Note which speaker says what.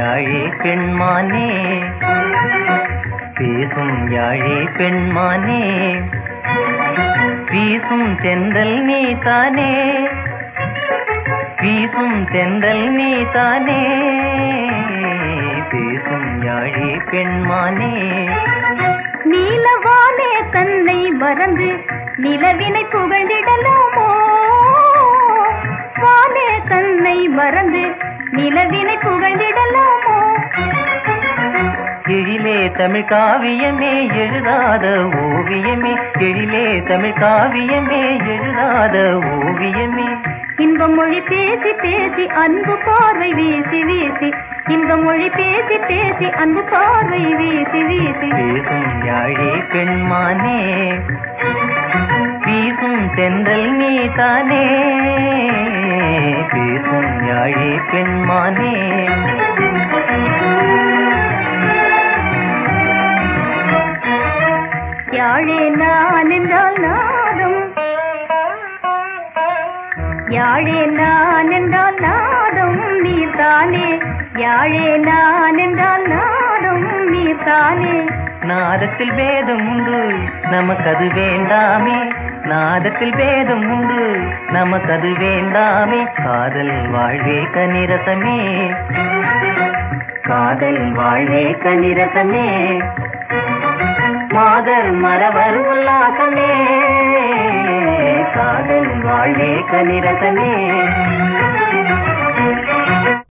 Speaker 1: யாழே பெண்மானே பேசும் யாழே பெண்மானே வீசும் தென்றல் நீ தானே வீசும் தென்றல் நீ தானே பேசும் யாழே பெண்மானே
Speaker 2: நீலவானே கண்ணை மறந்து நிலவினை புகழ்ந்திடலாமோ வானே கண்ணை மறந்து நிலவினை புகழ்ந்திடலாமோ
Speaker 1: எழிலே தமிழ் காவியமே எழுதாத ஓவியமே எழிலே தமிழ் காவியமே எழுதாத ஓவியமே
Speaker 2: இன்ப மொழி பேசி பேசி அன்பு பார்வை வீசி வீசி இன்ப மொழி பேசி பேசி அன்பு பார்வை வீசி வீசி
Speaker 1: பேசும் யாழே பெண்மானே வீசும் தென்றல் நீ தானே பேசும் யாழே பெண்மானே
Speaker 2: யாழே நான் என்றால் நாதம் யாழே நான் என்றால் நாதம் நீர் தானே யாழே நான் என்றால் நாதம் நீர் தானே
Speaker 1: நாதத்தில் வேதம் உண்டு நமக்கது வேண்டாமே நாதத்தில் வேதம் உண்டு நமக்கது வேண்டாமே காதல் வாழ்வே கனிரசமே காதல் வாழ்வே கனிரசமே மாதர் மரவர் உல்லாசமே காதல் வாழ்வே கனிரசமே